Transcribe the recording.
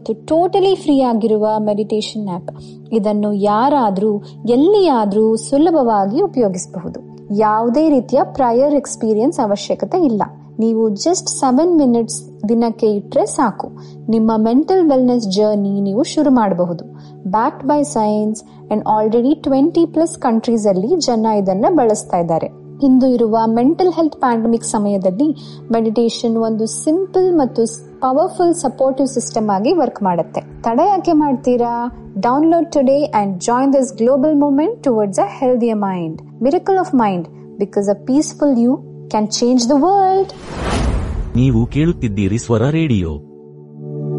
ಮತ್ತು totally free ಆಗಿರುವ meditation app ಇದನ್ನು ಯಾರಾದರೂ ಎಲ್ಲಿಯಾದರೂ ಸುಲಭವಾಗಿ ಉಪಯೋಗಿಸಬಹುದು ಯಾವುದೇ ರೀತಿಯ ಪ್ರಯರ್ ಎಕ್ಸ್ಪೀರಿಯನ್ಸ್ ಅವಶ್ಯಕತೆ ಇಲ್ಲ ನೀವು ಜಸ್ಟ್ ಸೆವೆನ್ ಮಿನಿಟ್ಸ್ ದಿನಕ್ಕೆ ಇಟ್ಟರೆ ಸಾಕು ನಿಮ್ಮ ಮೆಂಟಲ್ ವೆಲ್ನೆಸ್ ಜರ್ನಿ ನೀವು ಶುರು ಮಾಡಬಹುದು backed by science and already twenty plus countries ಅಲ್ಲಿ ಜನ ಇದನ್ನ ಬಳಸ್ತಾ ಇದ್ದಾರೆ ಇಂದು ಇರುವ ಮೆಂಟಲ್ ಹೆಲ್ತ್ ಪ್ಯಾಂಡಮಿಕ್ ಸಮಯದಲ್ಲಿ ಮೆಡಿಟೇಷನ್ ಒಂದು ಸಿಂಪಲ್ ಮತ್ತು ಪವರ್ಫುಲ್ ಸಪೋರ್ಟಿವ್ ಸಿಸ್ಟಮ್ ಆಗಿ ವರ್ಕ್ ಮಾಡುತ್ತೆ ತಡ ಯಾಕೆ ಮಾಡ್ತೀರಾ download today and join this global movement towards a healthier mind miracle of mind because a peaceful you can change the world ನೀವು ಕೇಳುತ್ತಿದ್ದೀರಿ ಸ್ವರ ರೇಡಿಯೋ